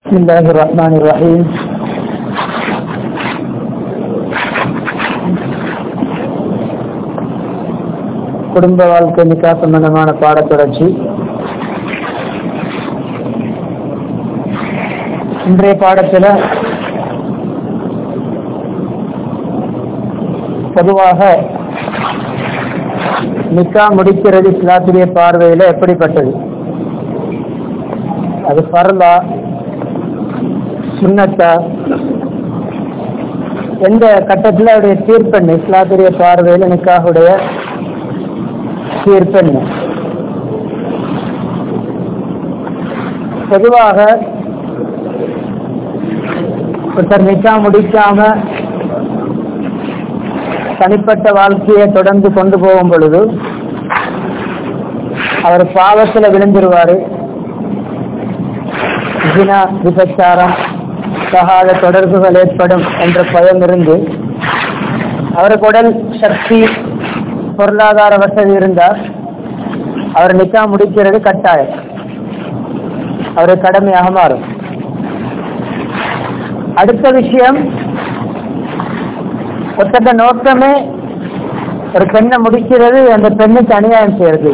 بسم الله الرحمن الرحيم குடும்ப வாழ்க்கை நிக்கா சம்பந்தமான பாடத்தொடர்ச்சி இன்றைய பாடத்துல பொதுவாக நிக்கா முடிக்கிறது இஸ்லாத்துடைய பார்வையில எப்படிப்பட்டது அது பரலா சுண்ணத்தா எந்த கட்டத்தில் அவருடைய தீர்ப்பெண்ணு இஸ்லாத்துடைய பார்வையில் நிக்காவுடைய தீர்ப்பெண்ணு பொதுவாக ஒருத்தர் நிக்கா முடிக்காம தனிப்பட்ட வாழ்க்கையை தொடர்ந்து கொண்டு போகும் பொழுது அவர் பாவத்தில் விழுந்துருவாரு ஜினா விபச்சாரம் சகாத தொடர்புகள் ஏற்படும் என்ற பயம் இருந்து அவருக்கு உடல் சக்தி பொருளாதார வசதி இருந்தால் அவர் நிக்கா முடிக்கிறது கட்டாயம் அவரு கடமையாக மாறும் அடுத்த விஷயம் ஒருத்தட்ட நோக்கமே ஒரு பெண்ணை முடிக்கிறது அந்த பெண்ணுக்கு அநியாயம் செய்யறது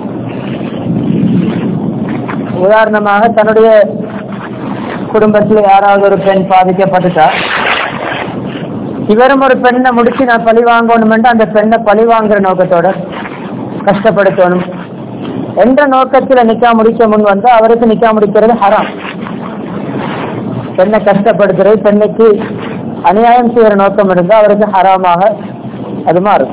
உதாரணமாக தன்னுடைய குடும்பத்தில் யாராவது ஒரு பெண் பாதிக்கப்பட்டுட்டா இவரும் ஒரு பெண்ணை முடிச்சு நான் பழி வாங்கணும் அந்த பெண்ணை பழி வாங்குற நோக்கத்தோட கஷ்டப்படுத்தணும் என்ற நோக்கத்தில் நிக்கா முடிக்க முன் வந்தா அவருக்கு நிக்கா முடிக்கிறது ஹராம் பெண்ணை கஷ்டப்படுத்துறது பெண்ணுக்கு அநியாயம் செய்யற நோக்கம் இருந்தா அவருக்கு ஹராமாக அது மாறும்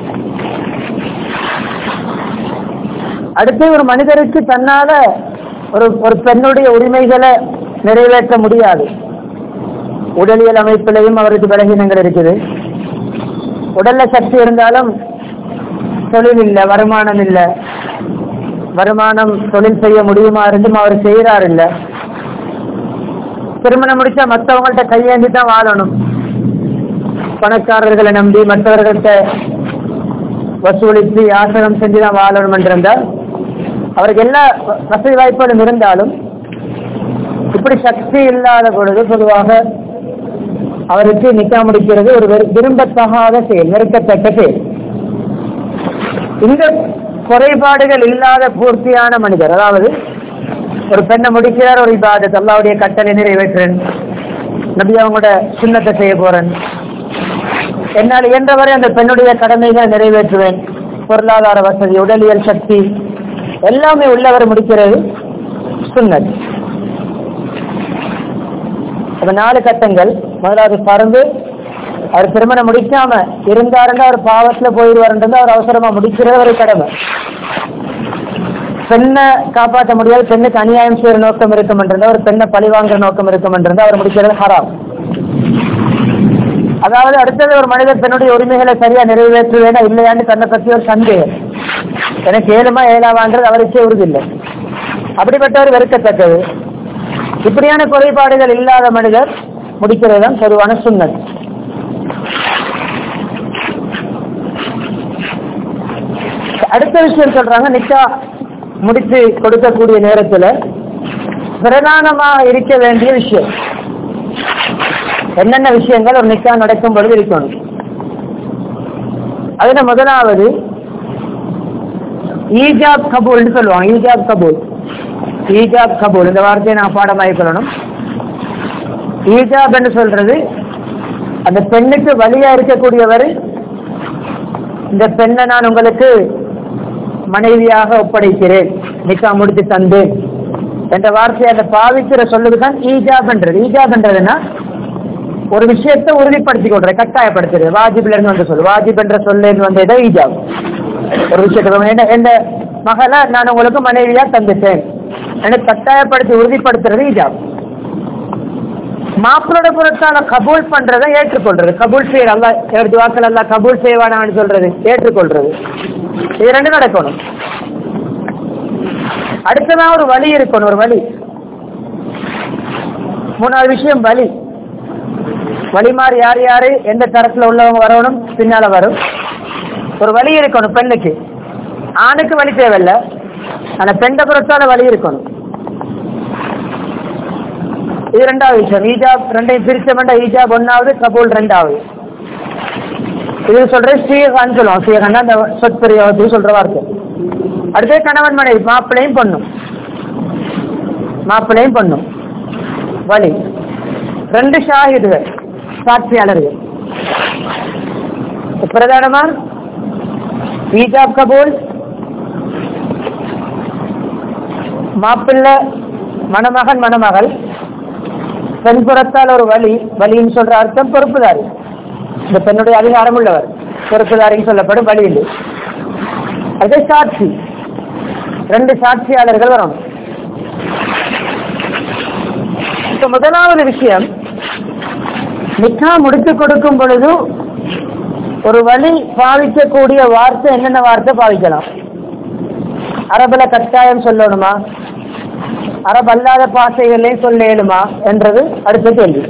அடுத்து ஒரு மனிதருக்கு தன்னால ஒரு ஒரு பெண்ணுடைய உரிமைகளை நிறைவேற்ற முடியாது உடலியல் அமைப்பிலையும் அவருக்கு பலகீனங்கள் இருக்குது உடல்ல சக்தி இருந்தாலும் தொழில் இல்லை வருமானம் இல்லை வருமானம் தொழில் செய்ய முடியுமா இருந்தும் அவர் செய்யறாரு இல்ல திருமணம் முடிச்சா மற்றவங்கள்ட்ட கையேந்தி தான் வாழணும் பணக்காரர்களை நம்பி மற்றவர்கள்ட்ட வசூலித்து யாசனம் செஞ்சுதான் வாழணும் என்றிருந்தால் அவருக்கு எல்லா வசதி வாய்ப்புகளும் இருந்தாலும் இப்படி சக்தி இல்லாத பொழுது பொதுவாக அவருக்கு நிக்கா முடிக்கிறது ஒரு விரும்பத்தகாத செயல் நெருக்கத்தக்க செயல் இந்த குறைபாடுகள் இல்லாத பூர்த்தியான மனிதர் அதாவது ஒரு பெண்ணை முடிக்கிறார் ஒரு இபாதத் அல்லாவுடைய கட்டளை நிறைவேற்றேன் நபி அவங்களோட சின்னத்தை செய்ய போறேன் என்னால் இயன்றவரை அந்த பெண்ணுடைய கடமைகளை நிறைவேற்றுவேன் பொருளாதார வசதி உடலியல் சக்தி எல்லாமே உள்ளவர் முடிக்கிறது சுண்ணத் அப்ப நாலு கட்டங்கள் முதலாவது பறந்து அவர் திருமணம் முடிக்காம இருந்தாருன்னா அவர் பாவத்துல போயிடுவாருன்றது அவர் அவசரமா முடிக்கிறது ஒரு கடமை பெண்ணை காப்பாற்ற முடியாது பெண்ணுக்கு அநியாயம் செய்யற நோக்கம் இருக்கும் என்றது ஒரு பெண்ணை பழி வாங்குற நோக்கம் இருக்கும் என்றது அவர் முடிக்கிறது ஹராம் அதாவது அடுத்தது ஒரு மனிதர் பெண்ணுடைய உரிமைகளை சரியா நிறைவேற்றுவேனா இல்லையான்னு தன்னை பற்றி ஒரு சந்தேகம் எனக்கு ஏழுமா ஏழாவான்றது அவருக்கே உறுதில்லை அப்படிப்பட்டவர் வெறுக்கத்தக்கது இப்படியான குறைபாடுகள் இல்லாத மனிதர் முடிக்கிறது தான் பொதுவான சுண்ணத் அடுத்த விஷயம் சொல்றாங்க நிக்கா முடித்து கொடுக்கக்கூடிய நேரத்துல பிரதானமாக இருக்க வேண்டிய விஷயம் என்னென்ன விஷயங்கள் ஒரு நிக்கா நடக்கும் பொழுது இருக்கணும் அதுல முதலாவது ஈஜாப் கபூல்னு சொல்லுவாங்க ஈஜாப் கபூல் ஈஜாப் கபூல் இந்த வார்த்தையை நான் பாடமாகி சொல்லணும் ஈஜாப் என்று சொல்றது அந்த பெண்ணுக்கு வழியா இருக்கக்கூடியவர் இந்த பெண்ணை நான் உங்களுக்கு மனைவியாக ஒப்படைக்கிறேன் நிக்கா முடித்து தந்தேன் என்ற வார்த்தையை அந்த பாவிக்கிற சொல்லுதுதான் ஈஜாப் என்றது ஈஜாப் என்றதுன்னா ஒரு விஷயத்தை உறுதிப்படுத்தி கொள்றது கட்டாயப்படுத்துறது வாஜிப்ல இருந்து வந்து சொல்லு வாஜிப் என்ற சொல்லேருந்து வந்ததே ஈஜாப் ஒரு விஷயத்தை என்ன மகளை நான் உங்களுக்கு மனைவியா தந்துட்டேன் எனக்கு கட்டாயப்படுத்தி உறுதிப்படுத்துறது ஈஜாப் மாப்பிளோட புறத்தால கபூல் பண்றதை ஏற்றுக்கொள்றது கபூல் செய்யற அல்லா எடுத்து வாக்கள் அல்லா கபூல் செய்வானான்னு சொல்றது ஏற்றுக்கொள்றது இது ரெண்டு நடக்கணும் அடுத்ததான் ஒரு வழி இருக்கணும் ஒரு வழி மூணாவது விஷயம் வழி வழிமாறி யார் யாரு எந்த தரத்துல உள்ளவங்க வரணும் பின்னால வரும் ஒரு வழி இருக்கணும் பெண்ணுக்கு ஆணுக்கு வழி தேவையில்லை ஆனா பெண்ட புறத்தால வழி இருக்கணும் இது ரெண்டாவது விஷயம் ஈஜாப் ரெண்டையும் பிரிச்சமெண்டா ஈஜாப் ஒன்னாவது கபூல் ரெண்டாவது இது சொல்ற ஸ்ரீகான்னு சொல்லுவோம் ஸ்ரீகான்னா அந்த சொற்பெரியவத்துக்கு சொல்ற வார்த்தை அடுத்தது கணவன் மனைவி மாப்பிள்ளையும் பொண்ணும் மாப்பிள்ளையும் பொண்ணும் வழி ரெண்டு ஷாஹிதுகள் சாட்சியாளர்கள் பிரதானமா ஈஜாப் கபூல் மாப்பிள்ளை மணமகன் மணமகள் பெண்புறத்தால் ஒரு வழி வழின்னு சொல்ற அர்த்தம் பொறுப்புதாரி இந்த பெண்ணுடைய அதிகாரம் உள்ளவர் பொறுப்புதாரின்னு சொல்லப்படும் வழி இல்லை அதே சாட்சி ரெண்டு சாட்சியாளர்கள் வரணும் இப்ப முதலாவது விஷயம் நிக்கா முடித்து கொடுக்கும் பொழுது ஒரு வழி பாவிக்கக்கூடிய வார்த்தை என்னென்ன வார்த்தை பாவிக்கலாம் அரபுல கட்டாயம் சொல்லணுமா அரபு அல்லாத பாசைகளையும் சொல்ல இயலுமா என்றது அடுத்த கேள்வி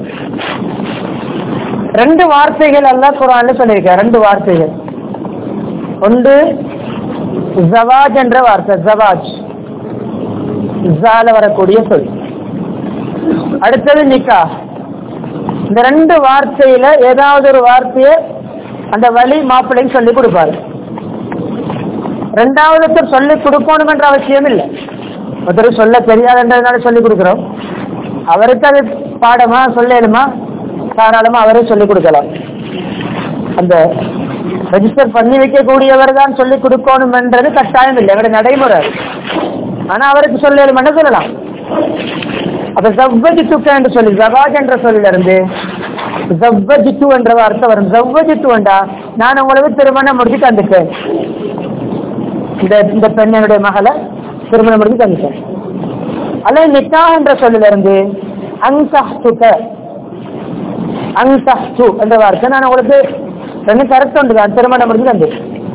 ரெண்டு வார்த்தைகள் எல்லாம் குரான்ல சொல்லியிருக்க ரெண்டு வார்த்தைகள் ஒன்று ஜவாஜ் என்ற வார்த்தை ஜவாஜ் ஜால வரக்கூடிய சொல் அடுத்தது நிக்கா இந்த ரெண்டு வார்த்தையில ஏதாவது ஒரு வார்த்தையை அந்த வழி மாப்பிள்ளைக்கு சொல்லி கொடுப்பாரு ரெண்டாவது சொல்லி கொடுக்கணும் என்ற அவசியம் இல்லை ஒருத்தர் சொல்ல தெரியாதுன்றதுனால சொல்லி கொடுக்குறோம் அவருக்கு அது பாடமா சொல்லலுமா தாராளமா அவரே சொல்லி கொடுக்கலாம் அந்த ரெஜிஸ்டர் பண்ணி வைக்கக்கூடியவர் தான் சொல்லி கொடுக்கணும் என்றது கட்டாயம் இல்லை எங்களுடைய நடைமுறை ஆனா அவருக்கு சொல்லலுமென்னு சொல்லலாம் அப்ப ஜவ்வஜித்துக்க என்று சொல்லி ஜவாஜ் என்ற சொல்லில இருந்து ஜவ்வஜித்து என்ற வார்த்தை வரும் ஜவ்வஜித்து வேண்டா நான் உங்களுக்கு திருமணம் முடிச்சு தந்துட்டேன் இந்த இந்த பெண்ணனுடைய மகளை திருமணம் முடிச்சு தந்துட்டேன் அல்ல நிக்கா என்ற சொல்லில இருந்து அன்சஹ்துக அன்சஹ்து என்ற வார்த்தை நான் உங்களுக்கு ரெண்டு கரெக்ட் உண்டு தான் திருமணம் முடிச்சு தந்து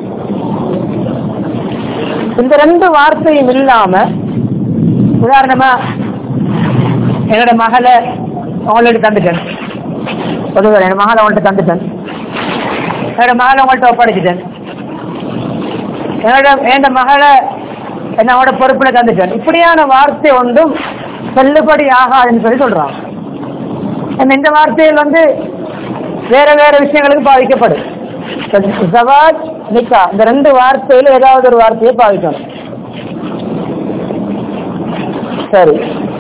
இந்த ரெண்டு வார்த்தையும் இல்லாம உதாரணமா என்னோட மகளை உங்கள்ட்ட தந்துட்டேன் சொல்லுவேன் என் மகளை உங்கள்ட்ட தந்துட்டேன் என்னோட மகளை உங்கள்ட்ட ஒப்படைச்சிட்டேன் என்னோட என் மகளை என்னோட பொறுப்புல தந்துட்டேன் இப்படியான வார்த்தை ஒன்றும் செல்லுபடி ஆகாதுன்னு சொல்லி சொல்றான் இந்த வார்த்தையில் வந்து வேற வேற விஷயங்களுக்கு பாதிக்கப்படும் ஜவாஜ் நிக்கா இந்த ரெண்டு வார்த்தையில ஏதாவது ஒரு வார்த்தையை பாதிக்கணும் சரி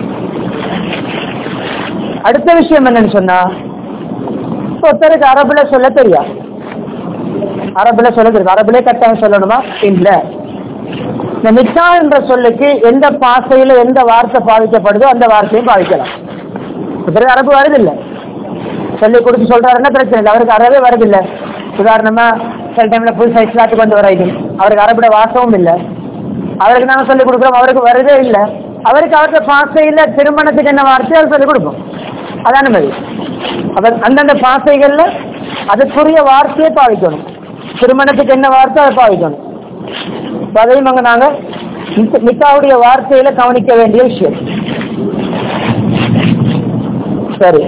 அடுத்த விஷயம் என்னன்னு சொன்னா ஒருத்தருக்கு அரபுல சொல்ல தெரியா அரபுல சொல்ல தெரியும் அரபுலே கட்டாயம் சொல்லணுமா இல்ல இந்த நிக்கா என்ற சொல்லுக்கு எந்த பாசையில எந்த வார்த்தை பாதிக்கப்படுதோ அந்த வார்த்தையும் பாதிக்கலாம் ஒருத்தருக்கு அரபு வருதில்லை சொல்லி கொடுத்து சொல்றாருன்னா பிரச்சனை இல்லை அவருக்கு அறவே வருதில்லை உதாரணமா சில டைம்ல புதுசா இஸ்லாத்துக்கு வந்து வராது அவருக்கு அரபுட வாசமும் இல்லை அவருக்கு நாங்க சொல்லி கொடுக்குறோம் அவருக்கு வருதே இல்லை அவருக்கு அவருக்கு பாசையில திருமணத்துக்கு என்ன வார்த்தை அவர் சொல்லிக் கொடுப்போம் அதான மாதிரி அவர் அந்தந்த பாசைகள்ல அதுக்குரிய வார்த்தையை பாவிக்கணும் திருமணத்துக்கு என்ன வார்த்தை அதை பாவிக்கணும் இப்ப அதையும் அங்க நாங்க நிக்க- நிக்காவுடைய வார்த்தையில கவனிக்க வேண்டிய விஷயம் சரி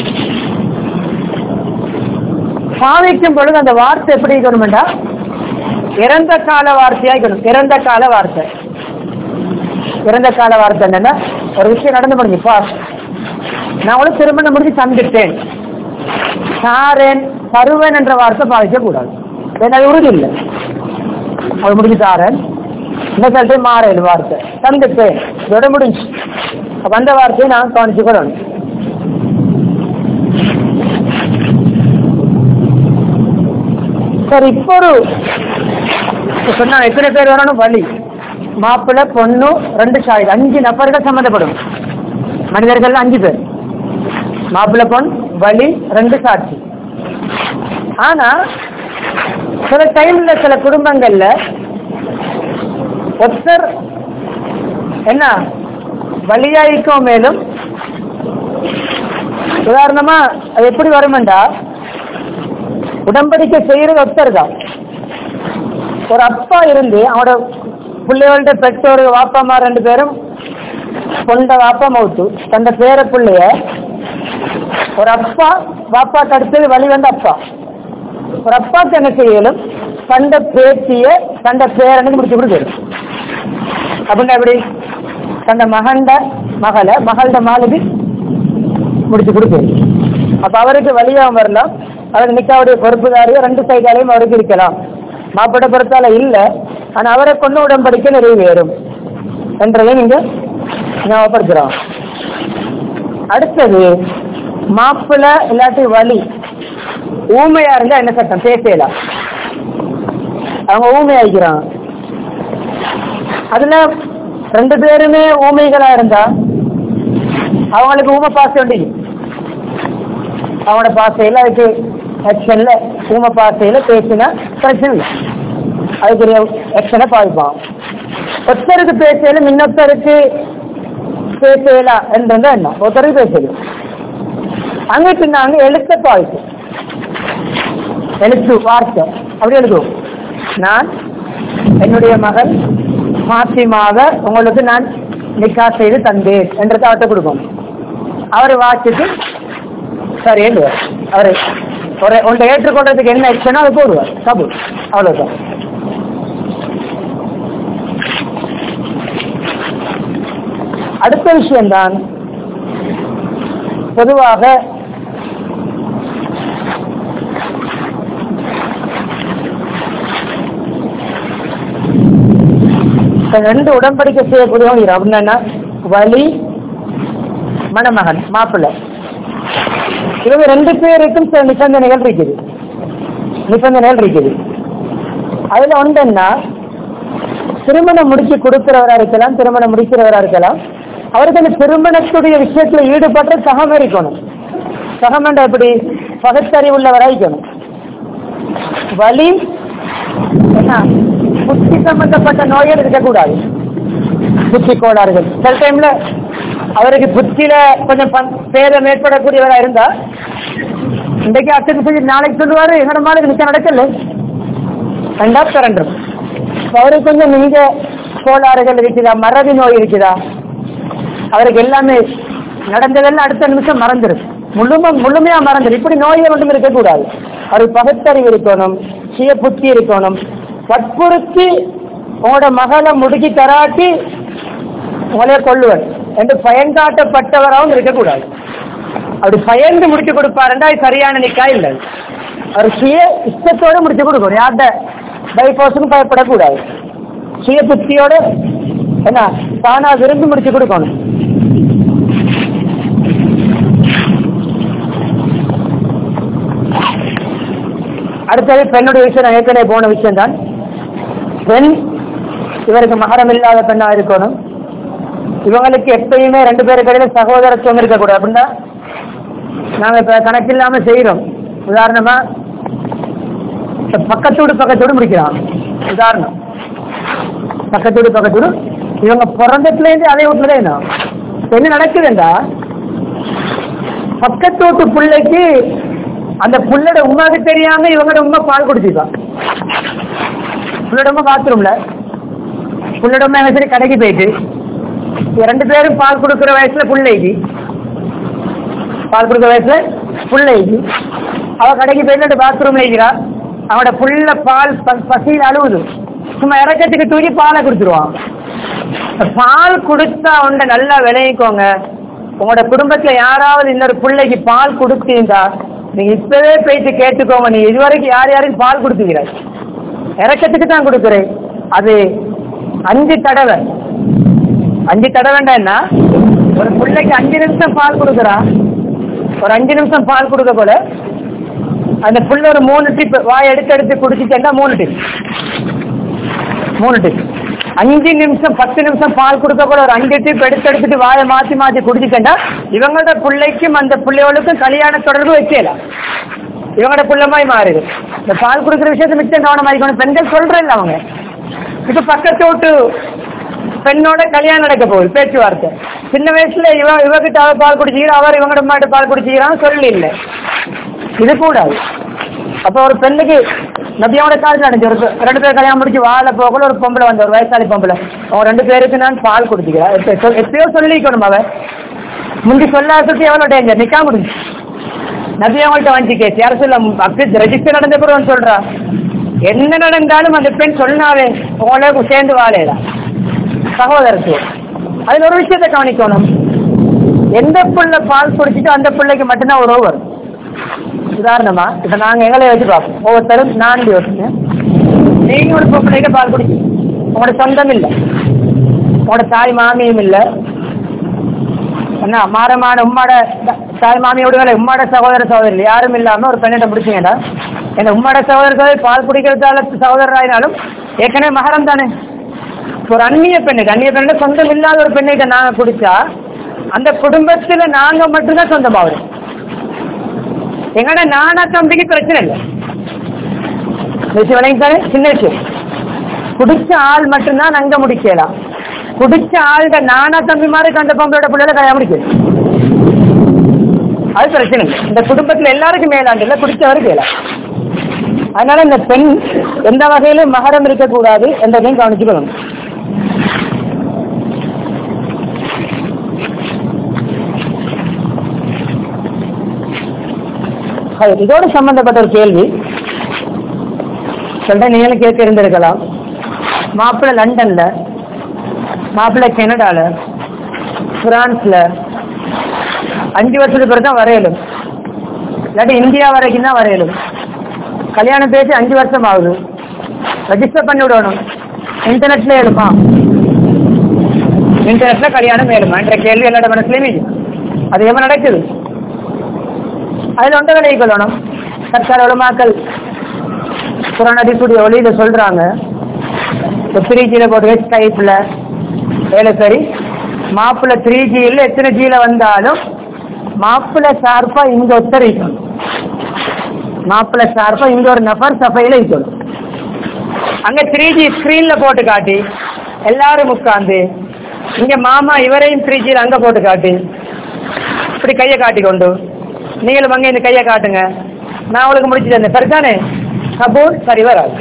பாவிக்கும் பொழுது அந்த வார்த்தை எப்படி இருக்கணும்டா இறந்த கால வார்த்தையா இருக்கணும் இறந்த கால வார்த்தை இறந்த கால வார்த்தை என்னன்னா ஒரு விஷயம் நடந்து முடிஞ்சு பாஸ் நான் கூட திருமணம் முடிஞ்சு தந்துட்டேன் தாரேன் தருவேன் என்ற வார்த்தை பாவிக்க கூடாது ஏன்னா அது உறுதி இல்லை அது முடிஞ்சு தாரேன் இந்த சொல்லிட்டு மாறேன் வார்த்தை தந்துட்டேன் இதோட முடிஞ்சு அப்ப அந்த வார்த்தையை நான் கவனிச்சுக்கணும் சரி இப்போ ஒரு இப்ப சொன்னா எத்தனை பேர் வரணும் வழி மாப்பிள்ளை பொண்ணு ரெண்டு ஷாஹித் அஞ்சு நபர்கள் சம்மந்தப்படும் மனிதர்கள் அஞ்சு பேர் மாப்பிள்ளை பொன் வழி ரெண்டு சாட்சி ஆனா சில டைம்ல சில குடும்பங்கள்ல ஒருத்தர் என்ன வழியாயிக்கும் மேலும் உதாரணமா அது எப்படி வருமெண்டா உடம்படிக்கை செய்யறது ஒருத்தர் தான் ஒரு அப்பா இருந்து அவனோட பிள்ளைகள்ட்ட பெற்றோர் வாப்பாமா ரெண்டு பேரும் கொண்ட வாப்பா மவுத்து தந்த பேர பிள்ளைய ஒரு அப்பா வாப்பாக்கு அடுத்தது வழி வந்த அப்பா ஒரு அப்பாக்கு என்ன செய்யலும் தந்த பேத்திய தந்த பேரனுக்கு முடிச்சு கொடுத்துரும் அப்படின்னா எப்படி தந்த மகண்ட மகளை மகள்ட மாலுக்கு முடிச்சு கொடுப்பேன் அப்ப அவருக்கு வழியாகவும் வரலாம் அவருக்கு நிக்காவுடைய பொறுப்புதாரியா ரெண்டு சைடாலையும் அவருக்கு இருக்கலாம் மாப்பிட பொறுத்தால இல்ல ஆனா அவரை கொண்டு உடன்படிக்கை நிறைவேறும் என்றதை நீங்க ஞாபகப்படுத்துறோம் அடுத்தது மாப்பிள்ள இல்லாட்டி வலி ஊமையா இருந்தா என்ன சட்டம் பேசலாம் அவங்க ஊமையாக்கிறான் அதுல ரெண்டு பேருமே ஊமைகளா இருந்தா அவங்களுக்கு ஊமை பாச வேண்டி அவனோட பாசையில அதுக்கு ஆக்ஷன்ல ஊமை பாசையில பேசினா பிரச்சனை இல்லை அதுக்குரிய ஆக்ஷனை பாதிப்பான் ஒருத்தருக்கு பேசல இன்னொருத்தருக்கு பேசலாம் என்றது என்ன ஒருத்தருக்கு பேசல அங்கிட்டு நாங்க எழுத்த பாதிப்பு எழுத்து வார்த்தை அப்படி எழுதுவோம் நான் என்னுடைய மகள் பாத்திமாக உங்களுக்கு நான் நிக்கா செய்து தந்தேன் என்றதை அவர்கிட்ட கொடுக்கணும் அவர் வாசிட்டு சரி எழுதுவார் அவர் ஒரு ஒன்றை ஏற்றுக்கொள்றதுக்கு என்ன ஆக்ஷனோ அதை போடுவார் கபு அவ்வளவுதான் அடுத்த விஷயம்தான் பொதுவாக இப்ப ரெண்டு உடன்படிக்கை செய்யக்கூடியவங்க இரு. அப்படின்னா என்ன? வலி மணமகன் மாப்பிள்ளை இவங்க ரெண்டு பேருக்கும் சில நிபந்தனைகள் இருக்குது நிபந்தனைகள் இருக்குது அதுல ஒன்று என்ன திருமணம் முடிச்சு கொடுக்கிறவரா இருக்கலாம் திருமணம் முடிக்கிறவரா இருக்கலாம் அவருக்கு அந்த திருமணத்துடைய விஷயத்துல ஈடுபட்டு சகம் இருக்கணும் சகமன்ற எப்படி பகுத்தறிவுள்ளவரா இருக்கணும் வலி என்ன புத்தி சம்பந்தப்பட்ட நோய்கள் இருக்கக்கூடாது புத்தி கோளாறுகள் சில டைம்ல அவருக்கு புத்தியில கொஞ்சம் பன்- பேதம் ஏற்படக்கூடியவரா இருந்தா இன்றைக்கு அத்தனை செஞ்சு நாளைக்கு சொல்லுவாரு என்னோட மாதிரி நிக்க நடக்கல ரெண்டா பிறண்டும் அவருக்கு கொஞ்சம் நீங்க கோளாறுகள் இருக்குதா மறதி நோய் இருக்குதா அவருக்கு எல்லாமே நடந்ததெல்லாம் அடுத்த நிமிஷம் மறந்துடும் முழுமை முழுமையா மறந்துடும் இப்படி நோய்கள் ஒன்றும் இருக்கக்கூடாது அவருக்கு பகுத்தறிவு இருக்கணும் சுய புத்தி இருக்கணும் வற்புறுத்தி உங்களோட மகளை முடுக்கி தராட்டி உங்களே கொள்ளுவர் என்று பயன்காட்டப்பட்டவராகவும் இருக்கக்கூடாது அப்படி பயந்து முடிச்சு கொடுப்பாருண்டா அது சரியான நிக்கா இல்லை அவர் சுய இஷ்டத்தோட முடிச்சு கொடுக்கணும் யார்கிட்ட பைபோஸுக்கும் பயப்படக்கூடாது சுய புத்தியோட என்ன தானா விரும்பி முடிச்சு கொடுக்கணும் அடுத்தது பெண்ணுடைய விஷயம் நான் ஏற்கனவே போன விஷயம் தான் பெண் இவருக்கு மகரம் இல்லாத பெண்ணா இருக்கணும் இவங்களுக்கு எப்பயுமே ரெண்டு பேருக்கு இடையில சகோதரத்துவம் இருக்கக்கூடாது அப்படின்னா நாங்க இப்ப கணக்கில்லாம செய்யறோம் உதாரணமா இப்ப பக்கத்தோடு பக்கத்தோடு முடிக்கிறோம் உதாரணம் பக்கத்தோடு பக்கத்தோடு இவங்க பிறந்ததுல இருந்து அதே வீட்டுல தான் இருந்தாங்க. இப்ப என்ன நடக்குதுண்டா பக்கத்து வீட்டு பிள்ளைக்கு அந்த புள்ளோட உமாக்கு தெரியாம இவங்களோட உமா பால் குடிச்சிருக்கான் புள்ளோட உமா பாத்ரூம்ல புள்ளோட உமா எங்க சரி கடைக்கு போயிட்டு இவங்க ரெண்டு பேரும் பால் கொடுக்குற வயசுல பிள்ளைக்கு பால் கொடுக்குற வயசுல பிள்ளைக்கு அவ கடைக்கு போயிட்டு பாத்ரூம்ல இருக்கிறா அவனோட புள்ள பால் ப- பசியில் அழுவுது சும்மா இறக்கத்துக்கு தூக்கி பாலை கொடுத்துருவான் பால் கொடுத்தா உண்ட நல்லா விளைவிக்கோங்க உங்களோட குடும்பத்துல யாராவது இன்னொரு பிள்ளைக்கு பால் கொடுத்தீங்களா நீங்க இப்பவே போயிட்டு கேட்டுக்கோங்க நீ இதுவரைக்கும் யார் யாருக்கு பால் கொடுத்துக்கிற இறக்கத்துக்கு தான் கொடுக்குறேன் அது அஞ்சு தடவை அஞ்சு தடவைண்டா என்ன ஒரு பிள்ளைக்கு அஞ்சு நிமிஷம் பால் கொடுக்குறா ஒரு அஞ்சு நிமிஷம் பால் கொடுக்க போல அந்த புள்ள ஒரு மூணு டிப் வாய் எடுத்து எடுத்து குடிச்சிட்டா மூணு டிப் மூணு டிப் அஞ்சு நிமிஷம் பத்து நிமிஷம் பால் கொடுக்க கூட ஒரு அஞ்சு டிப் எடுத்து எடுத்துட்டு வாயை மாத்தி மாத்தி குடிச்சிட்டா இவங்களோட பிள்ளைக்கும் அந்த பிள்ளைகளுக்கும் கல்யாண தொடர்பு வைக்கலாம் இவங்களோட பிள்ளைமாய் மாறுது இந்த பால் கொடுக்குற விஷயத்தை மிச்சம் கவனமாയിരിக்கணும் பெண்கள் சொல்றேன் அவங்க இப்ப பக்கத்து விட்டு பெண்ணோட கல்யாணம் நடக்க போகுது பேச்சுவார்த்தை சின்ன வயசுல இவ இவகிட்ட அவ பால் குடிச்சிக்கிறா அவர் இவங்கட மாட்டு பால் குடிச்சிக்கிறான் சொல்லி இல்லை இது கூடாது அப்ப ஒரு பெண்ணுக்கு நபியோட காலத்துல நடந்துச்சு ஒரு பெ- ரெண்டு பேர் கல்யாணம் முடிச்சு வாழ போகல ஒரு பொம்பளை வந்த ஒரு வயசாளி பொம்பளை அவங்க ரெண்டு பேருக்கு நான் பால் குடிச்சிக்கிறேன் எப்ப- எப்ப- எப்பயோ சொல்லிக்கணும் அவ முந்தி சொல்லாததுக்கு எவ்வளவு டேஞ்சர் நிக்காம முடிஞ்சு நபி அவங்கள்ட்ட வந்து கேஸ் யார சொல்ல அப்படி ரெஜிஸ்டர் நடந்த பிறகு சொல்றா என்ன நடந்தாலும் அந்த பெண் சொன்னாவே உங்களே சேர்ந்து வாழையிடா சகோதரத்துவம் அதுல ஒரு விஷயத்தை கவனிக்கணும் எந்த புள்ள பால் குடிச்சிட்டு அந்த பிள்ளைக்கு மட்டும்தான் உறவு வரும் உதாரணமா இப்ப நாங்க எங்களை வச்சு பார்ப்போம் ஒவ்வொருத்தரும் நான் யோசிங்க நீங்க ஒரு பொம்பளைக்கு பால் குடிக்கீங்க உங்களோட சொந்தம் இல்லை உங்களோட தாய் மாமியும் இல்லை என்ன மாறமான உம்மாட த- தாய் மாமியோட வேலை உம்மாட சகோதர சகோதரி யாரும் இல்லாம ஒரு பெண்ணிட்ட முடிச்சீங்கடா என்ன உம்மாட சகோதர சகோதரி பால் குடிக்கிறதால சகோதரர் ஆயினாலும் ஏற்கனவே மகரம் தானே ஒரு அந்நிய பெண்ணுக்கு அந்நிய பெண்ணு சொந்தம் இல்லாத ஒரு பெண்ணுக்கு நாங்க குடிச்சா அந்த குடும்பத்துல நாங்க மட்டும்தான் சொந்தமாகும் எங்கட நானா தம்பிக்கு பிரச்சனை இல்லை விஷயம் விளங்கி தானே சின்ன விஷயம் குடிச்ச ஆள் மட்டும்தான் அங்க முடிக்கலாம் குடிச்ச ஆள்கிட்ட நானா தம்பி மாதிரி அந்த பொம்பளோட பிள்ளைல கல்யாணம் முடிக்கல அது பிரச்சனை இல்லை இந்த குடும்பத்துல எல்லாருக்கும் மேலாண்டு இல்லை குடிச்சவருக்கு மேலா அதனால இந்த பெண் எந்த வகையிலும் மகரம் இருக்கக்கூடாது என்றதையும் கவனிச்சுக்கணும் அது இதோடு சம்பந்தப்பட்ட ஒரு கேள்வி சொல்றேன் நீங்களும் கேட்க இருந்திருக்கலாம் மாப்பிள்ளை லண்டன்ல மாப்பிள்ளை கனடால பிரான்ஸ்ல அஞ்சு வருஷத்துக்கு பிறகு தான் வரையலும் இல்லாட்டி இந்தியா வரைக்கும் தான் வரையலும் கல்யாணம் பேசி அஞ்சு வருஷம் ஆகுது ரெஜிஸ்டர் பண்ணி விடணும் இன்டர்நெட்ல எழுமா இன்டர்நெட்ல கல்யாணம் வேணுமா என்ற கேள்வி எல்லா மனசுலயுமே இருக்கு. அது எவ்வளவு நடக்குது அதுல ஒன்றை விலகி கொள்ளணும் சர்க்கார் உலமாக்கள் புறநடிக்கூடிய ஒளியில சொல்றாங்க த்ரீ ஜியில் போட்டு ஸ்கைப்பில் வேலை சரி மாப்பிள்ளை த்ரீ ஜியில் எத்தனை ஜியில் வந்தாலும் மாப்பிள்ளை ஷார்ப்பா இங்க ஒத்தரிக்கணும் மாப்பிள்ளை ஷார்ப்பா இங்க ஒரு நபர் சபையில இருக்கணும் அங்க த்ரீ ஜி ஸ்கிரீன்ல போட்டு காட்டி எல்லாரும் உட்கார்ந்து இங்க மாமா இவரையும் த்ரீ ஜியில் அங்க போட்டு காட்டி இப்படி கையை காட்டி கொண்டு நீங்களும் அங்க இந்த கையை காட்டுங்க நான் உங்களுக்கு முடிச்சு தந்தேன் சரிதானே கபூர் சரி வராது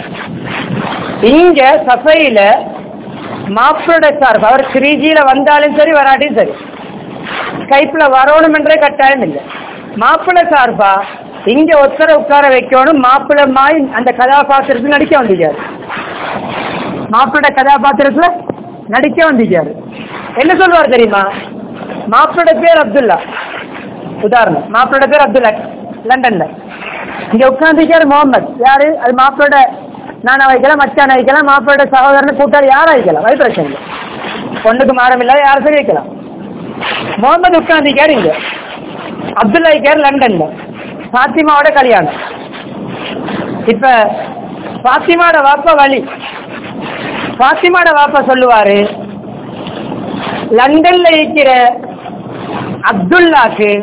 இங்க சஃபையில மாப்பிளோட சார்பு அவர் த்ரீ ஜியில வந்தாலும் சரி வராட்டியும் சரி ஸ்கைப்ல வரணும் என்றே கட்டாயம் இல்லை மாப்பிள்ளை சார்பா இங்க ஒத்தரை உட்கார வைக்கணும் மாப்பிள்ளை மாய் அந்த கதாபாத்திரத்தில் நடிக்க வந்திருக்காரு மாப்பிளோட கதாபாத்திரத்துல நடிக்க வந்திருக்காரு என்ன சொல்லுவார் தெரியுமா மாப்பிளோட பேர் அப்துல்லா உதாரணம் மாப்பிளோட பேர் அப்துல்லா லண்டன்ல இங்க உட்காந்துருக்காரு முகமது யாரு அது மாப்பிளோட நானா வைக்கலாம் மச்சான வைக்கலாம் மாப்பிளோட சகோதரன் கூட்டாளி யாரா வைக்கலாம் அது பிரச்சனை இல்லை பொண்ணுக்கு மாறம் இல்லாத யாரும் சரி வைக்கலாம் முகமது உட்காந்துருக்காரு இங்க அப்துல்லா இருக்காரு லண்டன்ல பாத்திமாவோட கல்யாணம் இப்ப பாத்திமாவோட வாப்பா வழி பாத்திமாவோட வாப்பா சொல்லுவாரு லண்டன்ல இருக்கிற அப்துல்லாக்கு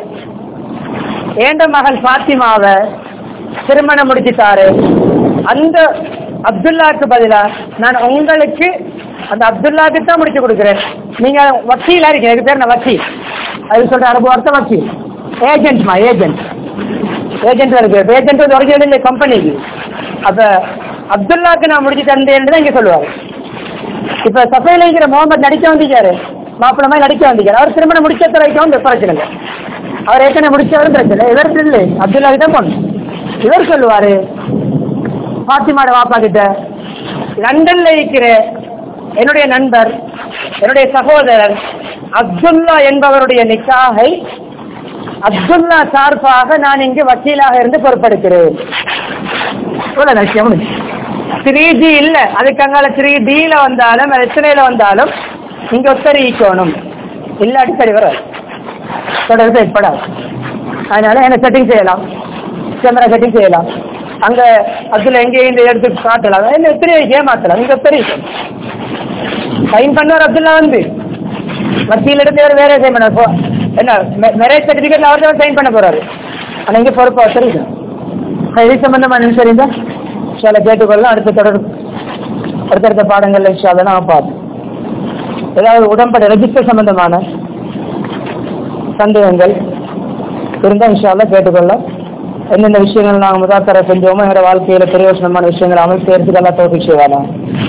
ஏண்ட மகள் பாத்திமாவை திருமணம் முடிச்சுட்டாரு அந்த அப்துல்லாக்கு பதிலா நான் உங்களுக்கு அந்த அப்துல்லாக்கு தான் முடிச்சு கொடுக்குறேன் நீங்க வக்கீலா இருக்கீங்க எனக்கு பேர் நான் வக்கீல் அது சொல்ற அரபு அர்த்தம் வக்கீல் ஏஜென்ட்மா ஏஜென்ட் ஏஜென்ட் இருக்கு ஏஜென்ட் வந்து ஒரிஜினல் இல்லை கம்பெனிக்கு அப்ப அப்துல்லாக்கு நான் முடிச்சு தந்தேன்னு தான் இங்க சொல்லுவாரு இப்ப சஃபைல இருக்கிற முகமது நடிக்க வந்திருக்காரு மாப்பிள்ள மாதிரி நடிக்க வந்திருக்காரு அவர் திருமணம் முடிச்ச வரைக்கும் வந்து பிரச்சனை இல்லை அவர் ஏற்கனவே முடிச்சவரும் பிரச்சனை இல்லை இவர் இல்லை அப்துல்லா தான் பொண்ணு இவர் சொல்லுவாரு பாத்திமாட வாப்பா கிட்ட லண்டன்ல இருக்கிற என்னுடைய நண்பர் என்னுடைய சகோதரர் அப்துல்லா என்பவருடைய நிக்காகை அப்துல்லா சார்பாக நான் இங்கு வக்கீலாக இருந்து பொறுப்பெடுக்கிறேன் இவ்வளவு விஷயம் த்ரீ ஜி இல்ல அதுக்கு அங்கால த்ரீ டில வந்தாலும் எத்தனையில வந்தாலும் இங்க ஒத்தரிக்கணும் இல்லாட்டி சரி வராது தொடர்ந்து ஏற்படாது அதனால என்ன செட்டிங் செய்யலாம் கேமரா செட்டிங் செய்யலாம் அங்க அதுல எங்கே இந்த எடுத்து காட்டலாம் என்ன எத்தனை ஏமாத்தலாம் இங்க ஒத்தரிக்கணும் சைன் பண்ணார் அப்துல்லா வந்து வக்கீல் எடுத்து வேற வேற சைன் பண்ண போ என்ன மேரேஜ் சர்டிபிகேட்ல அவர் தான் சைன் பண்ண போறாரு ஆனா இங்க பொறுப்பா ஒத்தரிக்கணும் இது சம்பந்தமா நிமிஷம் இருந்தா சில கேட்டுக்கொள்ளலாம் அடுத்த தொடர் அடுத்தடுத்த பாடங்கள்ல இன்ஷால்ல நான் பார்ப்போம் ஏதாவது உடம்பட ரெஜிஸ்டர் சம்பந்தமான சந்தேகங்கள் இருந்தால் இன்ஷால்ல கேட்டுக்கொள்ள எந்தெந்த விஷயங்கள் நாங்கள் முதாக்கரை செஞ்சோமோ எங்களோட வாழ்க்கையில பிரயோஜனமான விஷயங்கள் அமைப்பு செய்யறதுக்கெல்லாம் தோல்வி செய்வாங்க